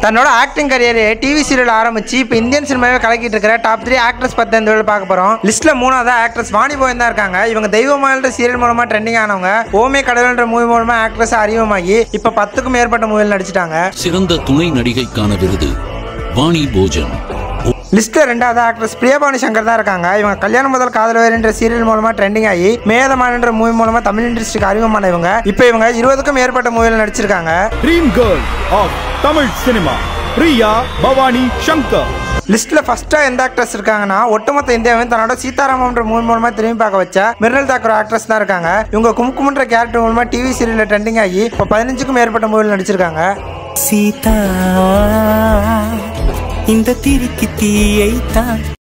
தன்னோட acting career TV serial ஆரம்பிச்சு இப்போ இந்தியன் சினிமாவே கலக்கிட்டு இருக்கிற டாப் த்ரீ ஆக்ட்ரஸ் பத்தி இந்த வீடியோ பார்க்க போறோம் லிஸ்ட்ல மூணாவது ஆக்ட்ரஸ் வாணி போய் தான் இருக்காங்க இவங்க தெய்வமாயின்ற சீரியல் மூலமா ட்ரெண்டிங் ஆனவங்க ஓமே கடவுள்ன்ற மூவி மூலமா ஆக்ட்ரஸ் அறிமுகமாகி இப்போ பத்துக்கும் மேற்பட்ட மூவியில் நடிச்சிட்டாங்க சிறந்த துணை நடிகைக்கான விருது வாணி போஜன் லிஸ்ட்ல ரெண்டாவது ஆக்ட்ரஸ் பிரியபாணி சங்கர் தான் இருக்காங்க இவங்க கல்யாணம் முதல் காதல் வேறுன்ற சீரியல் மூலமா ட்ரெண்டிங் ஆகி மேதமானன்ற மூவி மூலமா தமிழ் இண்டஸ்ட்ரிக்கு அறிமுகமான இவங்க இப்போ இவங்க இருபதுக்கும் மேற்பட்ட மூவியில் நடிச்சிருக்காங்க dream girl of Tamil cinema Priya Bhavani Shankar லிஸ்ட்ல ஃபர்ஸ்டா எந்த ஆக்ட்ரஸ் இருக்காங்கன்னா ஒட்டுமொத்த இந்தியாவையும் தன்னோட சீதாராமன்ற மூவி மூலமா திரும்பி பார்க்க வச்ச மிர்னல் தாக்கூர் ஆக்ட்ரஸ் தான் இருக்காங்க இவங்க கும்குமன்ற கேரக்டர் மூலமா டிவி சீரியல்ல ட்ரெண்டிங் ஆகி இப்போ பதினஞ்சுக்கும் மேற்பட்ட மூவியில் நடிச்சிருக்காங்க சீதா இந்த திரிக்கு தீயை தான்